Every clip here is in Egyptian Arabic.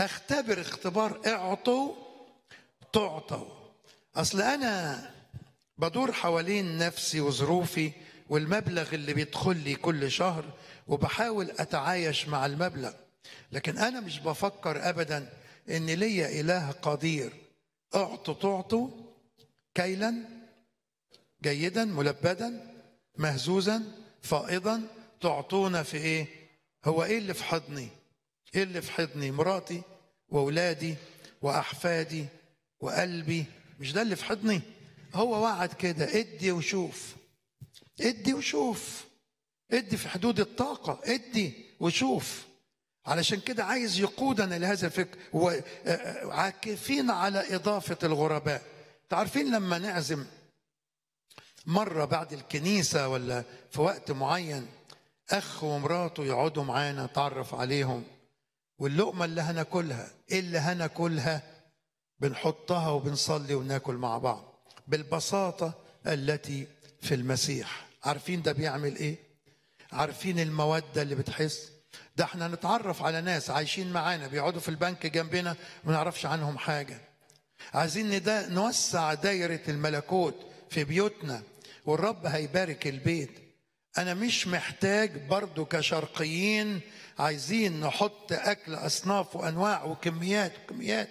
هختبر اختبار اعطوا تعطوا اصل انا بدور حوالين نفسي وظروفي والمبلغ اللي بيدخل لي كل شهر وبحاول اتعايش مع المبلغ لكن انا مش بفكر ابدا ان ليا اله قدير اعطوا تعطوا كيلا جيدا ملبدا مهزوزا فائضا تعطونا في ايه هو ايه اللي في حضني ايه اللي في حضني مراتي واولادي واحفادي وقلبي مش ده اللي في حضني هو وعد كده ادي وشوف ادي وشوف ادي في حدود الطاقة ادي وشوف علشان كده عايز يقودنا لهذا الفكر وعاكفين على إضافة الغرباء تعرفين لما نعزم مرة بعد الكنيسة ولا في وقت معين أخ ومراته يقعدوا معانا تعرف عليهم واللقمة اللي هناكلها إيه اللي هناكلها بنحطها وبنصلي وناكل مع بعض بالبساطة التي في المسيح عارفين ده بيعمل إيه عارفين المودة اللي بتحس ده احنا نتعرف على ناس عايشين معانا بيقعدوا في البنك جنبنا ما نعرفش عنهم حاجة عايزين ندا نوسع دايرة الملكوت في بيوتنا والرب هيبارك البيت أنا مش محتاج برضو كشرقيين عايزين نحط أكل أصناف وأنواع وكميات وكميات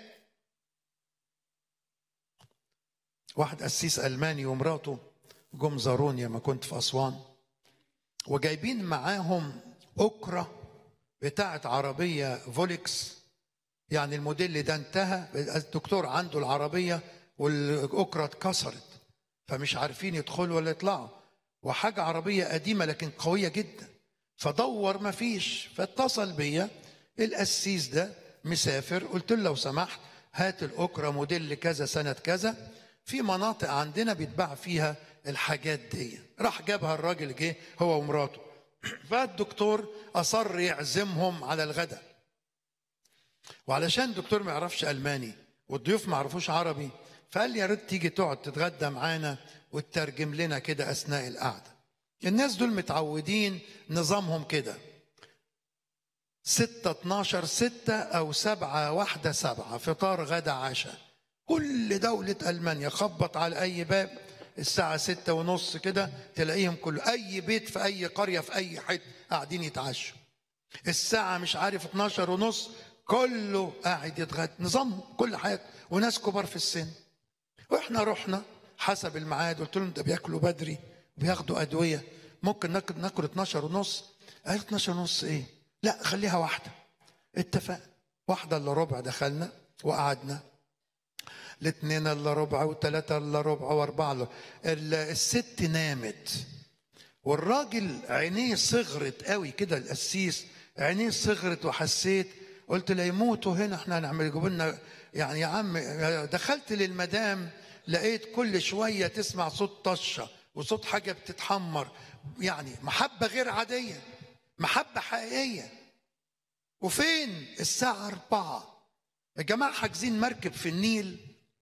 واحد قسيس ألماني ومراته جم زاروني لما كنت في أسوان وجايبين معاهم أكرة بتاعت عربية فولكس يعني الموديل ده انتهى الدكتور عنده العربية والأكرة اتكسرت فمش عارفين يدخلوا ولا يطلعوا وحاجة عربية قديمة لكن قوية جدا فدور ما فيش فاتصل بيا القسيس ده مسافر قلت له لو سمحت هات الأكرة موديل كذا سنة كذا في مناطق عندنا بيتباع فيها الحاجات دي راح جابها الراجل جه هو ومراته فالدكتور أصر يعزمهم على الغداء وعلشان الدكتور ما يعرفش ألماني والضيوف ما يعرفوش عربي فقال لي يا ريت تيجي تقعد تتغدى معانا وتترجم لنا كده أثناء القعدة الناس دول متعودين نظامهم كده ستة اتناشر ستة أو سبعة واحدة سبعة فطار غدا عشاء كل دولة ألمانيا خبط على أي باب الساعة ستة ونص كده تلاقيهم كل أي بيت في أي قرية في أي حتة قاعدين يتعشوا الساعة مش عارف 12 ونص كله قاعد يتغدى نظامهم كل حاجة وناس كبار في السن واحنا رحنا حسب الميعاد قلت لهم ده بياكلوا بدري بياخدوا أدوية ممكن ناكل ناكل 12 ونص قال 12 ونص ايه لا خليها واحدة اتفق واحدة الا ربع دخلنا وقعدنا الاثنين الا ربع وثلاثة الا ربع واربعة الا الست نامت والراجل عينيه صغرت قوي كده القسيس عينيه صغرت وحسيت قلت لا يموتوا هنا احنا هنعمل يجيبوا لنا يعني يا عم دخلت للمدام لقيت كل شويه تسمع صوت طشه وصوت حاجه بتتحمر يعني محبه غير عاديه محبه حقيقيه وفين الساعه أربعة الجماعه حاجزين مركب في النيل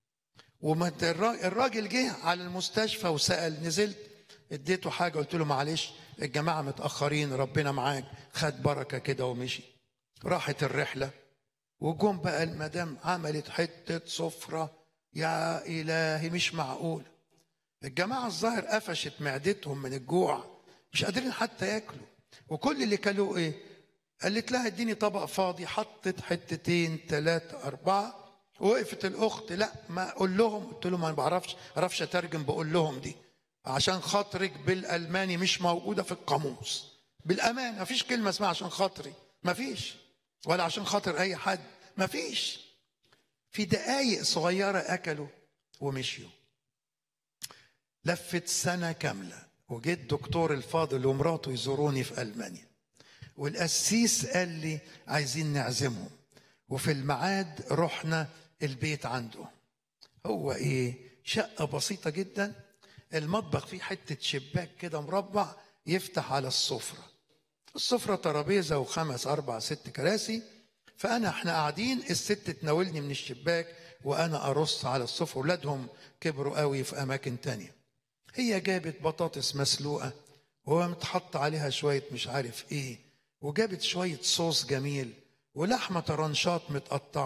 والراجل جه على المستشفى وسال نزلت اديته حاجه قلت له معلش الجماعه متاخرين ربنا معاك خد بركه كده ومشي راحت الرحله وجم بقى المدام عملت حته سفره يا الهي مش معقول الجماعه الظاهر قفشت معدتهم من الجوع مش قادرين حتى ياكلوا وكل اللي كلوه ايه قالت لها اديني طبق فاضي حطت حتتين ثلاثة أربعة وقفت الأخت لا ما أقول لهم قلت لهم ما بعرفش بعرفش أترجم بقول لهم دي عشان خاطرك بالألماني مش موجودة في القاموس بالأمان ما فيش كلمة اسمها عشان خاطري ما فيش ولا عشان خاطر أي حد ما فيش في دقايق صغيرة أكلوا ومشيوا لفت سنة كاملة وجيت دكتور الفاضل ومراته يزوروني في ألمانيا والقسيس قال لي عايزين نعزمهم وفي الميعاد رحنا البيت عنده هو ايه شقة بسيطة جدا المطبخ فيه حتة شباك كده مربع يفتح على السفرة السفرة ترابيزة وخمس أربع ست كراسي فأنا احنا قاعدين الست تناولني من الشباك وأنا أرص على السفرة ولادهم كبروا قوي في أماكن تانية هي جابت بطاطس مسلوقة وهو متحط عليها شوية مش عارف إيه وجابت شوية صوص جميل ولحمة رنشات متقطعة